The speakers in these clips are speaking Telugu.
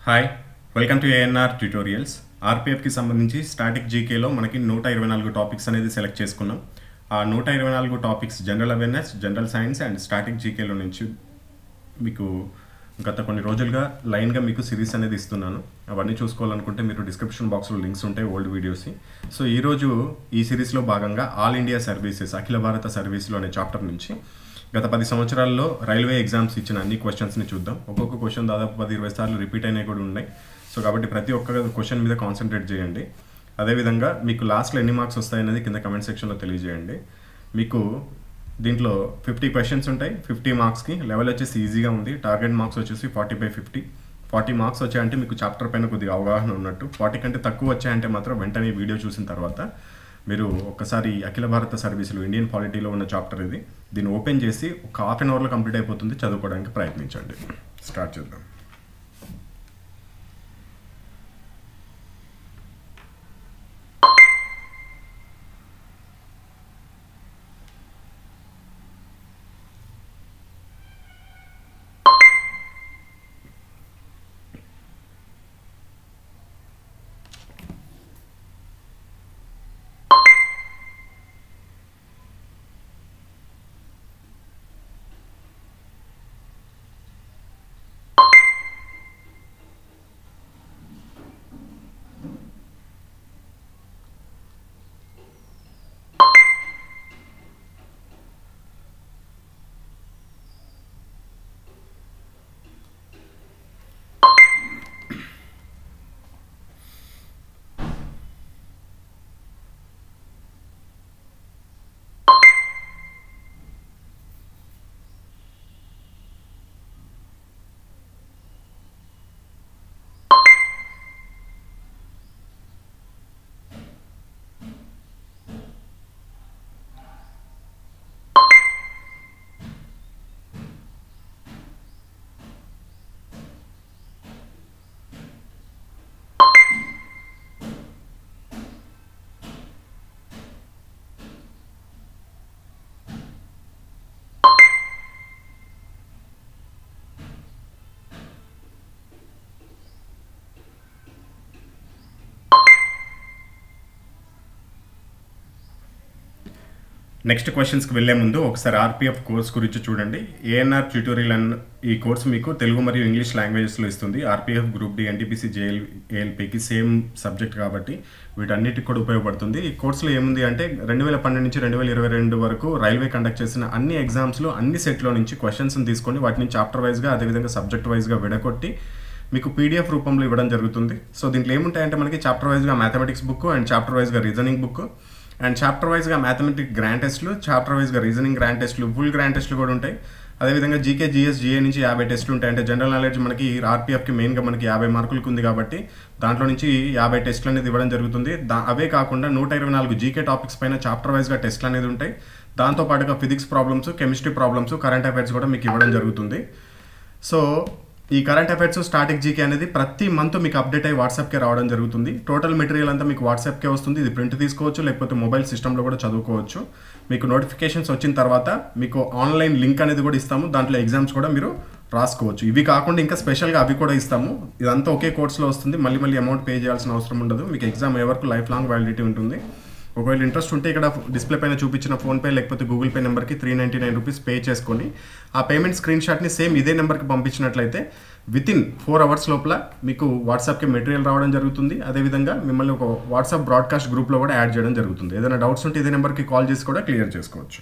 hi welcome to ANR tutorials ఆర్పిఎఫ్కి సంబంధించి స్టాటిక్ జీకేలో మనకి నూట ఇరవై నాలుగు టాపిక్స్ అనేది సెలెక్ట్ చేసుకున్నాం ఆ నూట ఇరవై నాలుగు topics general awareness general science and static జీకేలో నుంచి మీకు గత కొన్ని రోజులుగా లైన్గా మీకు సిరీస్ అనేది ఇస్తున్నాను అవన్నీ చూసుకోవాలనుకుంటే మీరు డిస్క్రిప్షన్ బాక్స్లో లింక్స్ ఉంటాయి ఓల్డ్ వీడియోస్ సో ఈరోజు ఈ సిరీస్లో భాగంగా ఆల్ ఇండియా సర్వీసెస్ అఖిల భారత సర్వీసులు అనే చాప్టర్ నుంచి గత పది సంవత్సరాల్లో రైల్వే ఎగ్జామ్స్ ఇచ్చిన అన్ని క్వశ్చన్స్ని చూద్దాం ఒక్కొక్క క్వశ్చన్ దాదాపు పది ఇరవై సార్లు రిపీట్ అయినవి కూడా ఉన్నాయి సో కాబట్టి ప్రతి ఒక్క క్వశ్చన్ మీద కాన్సన్ట్రేట్ చేయండి అదేవిధంగా మీకు లాస్ట్లో ఎన్ని మార్క్స్ వస్తాయనేది కింద కమెంట్ సెక్షన్లో తెలియజేయండి మీకు దీంట్లో ఫిఫ్టీ క్వశ్చన్స్ ఉంటాయి ఫిఫ్టీ మార్క్స్కి లెవెల్ వచ్చేసి ఈజీగా ఉంది టార్గెట్ మార్క్స్ వచ్చేసి forty by fifty forty marks వచ్చాయంటే మీకు చాప్టర్ పైన కొద్దిగా అవగాహన ఉన్నట్టు ఫార్టీ కంటే తక్కువ వచ్చాయంటే మాత్రం వెంటనే ఈ వీడియో చూసిన తర్వాత మీరు ఒక్కసారి అఖిల భారత సర్వీసులు ఇండియన్ పాలిటీలో ఉన్న చాప్టర్ ఇది దీన్ని ఓపెన్ చేసి ఒక హాఫ్ అన్ అవర్లో కంప్లీట్ అయిపోతుంది చదువుకోవడానికి ప్రయత్నించండి స్టార్ట్ చేద్దాం నెక్స్ట్ క్వశ్చన్స్కి వెళ్లే ముందు ఒకసారి ఆర్పిఎఫ్ కోర్స్ గురించి చూడండి ఏఎన్ఆర్ ట్యూటోరియల్ అన్న ఈ కోర్స్ మీకు తెలుగు మరియు ఇంగ్లీష్ లాంగ్వేజెస్లో ఇస్తుంది RPF group D NTPC JL ఏఎల్పికి సేమ్ సబ్జెక్ట్ కాబట్టి వీటన్నిటికి కూడా ఉపయోగపడుతుంది ఈ కోర్సులో ఏముంది అంటే రెండు వేల పన్నెండు నుంచి రెండు వేల ఇరవై రెండు వరకు రైల్వే కండక్ట్ చేసిన అన్ని ఎగ్జామ్స్లో అన్ని సెట్లో నుంచి క్వశ్చన్స్ని తీసుకొని వాటిని చాప్టర్ వైజ్గా అదేవిధంగా సబ్జెక్ట్ వైజ్గా విడగొట్టి మీకు పీడిఎఫ్ రూపంలో ఇవ్వడం జరుగుతుంది సో దీంట్లో ఏముంటాయంటే మనకి చాప్టర్ వైజ్గా మ్యాథమెటిక్స్ బుక్ అండ్ చాప్టర్ వైజ్గా రీజనింగ్ బుక్ అండ్ చాప్టర్ వైజ్గా మ్యాథమెటిక్ గ్రాండ్ టెస్ట్లు చాప్టర్ వైజ్గా రీజనింగ్ గ్రాండ్ టెస్ట్లు ఫుల్ గ్రాండ్ టెస్ట్లు కూడా ఉంటాయి అదేవిధంగా జీకే జిఎస్ జిఏ నుంచి యాభై టెస్ట్లు ఉంటాయి అంటే జనరల్ నాలెడ్జ్ మనకి ఆర్పిఎఫ్కి మెయిన్గా మనకి యాభై మార్కులకు ఉంది కాబట్టి దాంట్లో నుంచి యాభై టెస్ట్లు అనేది ఇవ్వడం జరుగుతుంది దా అవే కాకుండా నూట ఇరవై నాలుగు జీకే టాపిక్స్ పైన చాప్టర్ వైజ్గా టెస్ట్లు అనేది ఉంటాయి దాంతో పాటుగా physics problems chemistry problems current affairs కూడా మీకు ఇవ్వడం జరుగుతుంది సో ఈ కరెంట్ అఫైర్స్ స్టాటిక్ జీకే అనేది ప్రతి మంత్ మీకు అప్డేట్ అయ్యి వాట్సాప్కే రావడం జరుగుతుంది టోటల్ మెటీరియల్ అంతా మీకు వాట్సాప్కే వస్తుంది ఇది ప్రింట్ తీసుకోవచ్చు లేకపోతే మొబైల్ సిస్టంలో కూడా చదువుకోవచ్చు మీకు నోటిఫికేషన్స్ వచ్చిన తర్వాత మీకు ఆన్లైన్ లింక్ అనేది కూడా ఇస్తాము దాంట్లో ఎగ్జామ్స్ కూడా మీరు రాసుకోవచ్చు ఇవి కాకుండా ఇంకా స్పెషల్గా అవి కూడా ఇస్తాము ఇదంతా ఒకే కోర్స్లో వస్తుంది మళ్ళీ మళ్ళీ అమౌంట్ పే చేయాల్సిన అవసరం ఉండదు మీకు ఎగ్జామ్ ఏ వరకు లైఫ్ లాంగ్ వ్యాలిడిటీ ఉంటుంది ఒకవేళ ఇంట్రెస్ట్ ఉంటే ఇక్కడ డిస్ప్లే పైన చూపించిన ఫోన్పే లేకపోతే గూగుల్ పే నెంబర్కి three ninety nine rupees pay చేసుకొని ఆ పేమెంట్ స్క్రీన్ షాట్ని సేమ్ ఇదే నెంబర్కి పంపించినట్లయితే విత్ ఇన్ ఫోర్ అవర్స్ లోపల మీకు వాట్సాప్కి మెటీరియల్ రావడం జరుగుతుంది అదేవిధంగా మిమ్మల్ని ఒక వాట్సాప్ బ్రాడ్కాస్ట్ గ్రూప్లో కూడా యాడ్ చేయడం జరుగుతుంది ఏదైనా డౌట్స్ ఉంటే ఇదే నెంబర్కి కాల్ చేసి కూడా క్లియర్ చేసుకోవచ్చు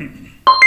చేయండి